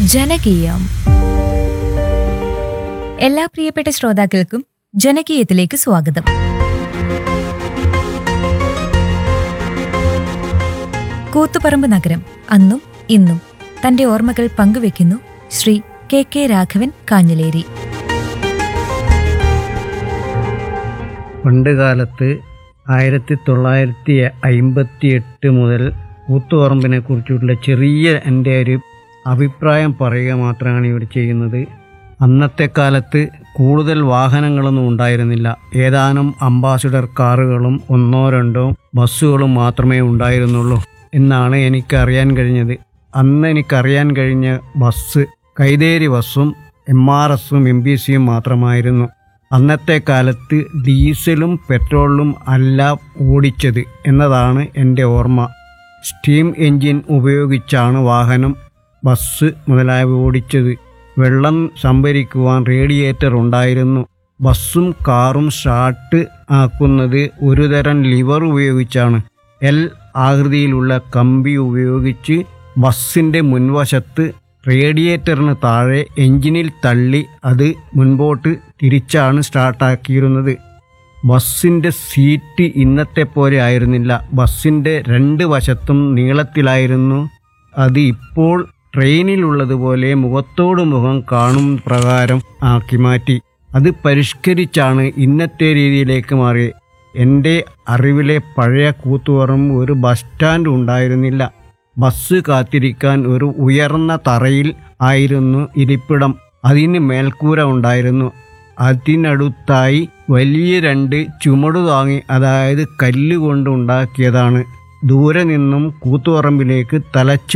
ജനകീയം എല്ലാ പ്രിയപ്പെട്ട ശ്രോതാക്കൾക്കും ജനകീയത്തിലേക്ക് സ്വാഗതം കൂത്തുപറമ്പ് നഗരം അന്നും ഇന്നും തന്റെ ഓർമ്മകൾ പങ്കുവെക്കുന്നു ശ്രീ കെ കെ രാഘവൻ കാഞ്ഞിലേരി പണ്ട് കാലത്ത് ആയിരത്തി തൊള്ളായിരത്തി അയിമ്പത്തി എട്ട് മുതൽ കൂത്തുപറമ്പിനെ കുറിച്ചുള്ള ചെറിയ എൻ്റെ ഒരു അഭിപ്രായം പറയുക മാത്രമാണ് ഇവിടെ ചെയ്യുന്നത് അന്നത്തെ കാലത്ത് കൂടുതൽ വാഹനങ്ങളൊന്നും ഉണ്ടായിരുന്നില്ല ഏതാനും അംബാസിഡർ കാറുകളും ഒന്നോ രണ്ടോ ബസ്സുകളും മാത്രമേ ഉണ്ടായിരുന്നുള്ളൂ എന്നാണ് എനിക്കറിയാൻ കഴിഞ്ഞത് അന്ന് എനിക്കറിയാൻ കഴിഞ്ഞ ബസ് കൈതേരി ബസ്സും എം ആർ എസും എം ബി സിയും മാത്രമായിരുന്നു അന്നത്തെ കാലത്ത് ഡീസലും പെട്രോളും അല്ല ഓടിച്ചത് എന്നതാണ് എൻ്റെ ഓർമ്മ സ്റ്റീം എൻജിൻ ഉപയോഗിച്ചാണ് വാഹനം ബസ് മുതലായവ ഓടിച്ചത് വെള്ളം സംഭരിക്കുവാൻ റേഡിയേറ്റർ ഉണ്ടായിരുന്നു ബസ്സും കാറും സ്റ്റാർട്ട് ആക്കുന്നത് ഒരുതരം ലിവർ ഉപയോഗിച്ചാണ് എൽ ആകൃതിയിലുള്ള കമ്പി ഉപയോഗിച്ച് ബസ്സിൻ്റെ മുൻവശത്ത് റേഡിയേറ്ററിന് താഴെ എഞ്ചിനിൽ തള്ളി അത് മുൻപോട്ട് തിരിച്ചാണ് സ്റ്റാർട്ടാക്കിയിരുന്നത് ബസ്സിൻ്റെ സീറ്റ് ഇന്നത്തെ പോലെ ആയിരുന്നില്ല ബസ്സിൻ്റെ രണ്ട് വശത്തും നീളത്തിലായിരുന്നു അത് ഇപ്പോൾ ട്രെയിനിലുള്ളതുപോലെ മുഖത്തോട് മുഖം കാണും പ്രകാരം ആക്കി മാറ്റി അത് പരിഷ്കരിച്ചാണ് ഇന്നത്തെ രീതിയിലേക്ക് മാറി എൻ്റെ അറിവിലെ പഴയ കൂത്തുപറമ്പ് ഒരു ബസ് സ്റ്റാൻഡ് ഉണ്ടായിരുന്നില്ല ബസ് കാത്തിരിക്കാൻ ഒരു ഉയർന്ന തറയിൽ ആയിരുന്നു ഇരിപ്പിടം അതിന് മേൽക്കൂര ഉണ്ടായിരുന്നു അതിനടുത്തായി വലിയ രണ്ട് ചുമടു താങ്ങി അതായത് കല്ലുകൊണ്ട് ഉണ്ടാക്കിയതാണ് ദൂരെ നിന്നും കൂത്തുപറമ്പിലേക്ക് തലച്ചു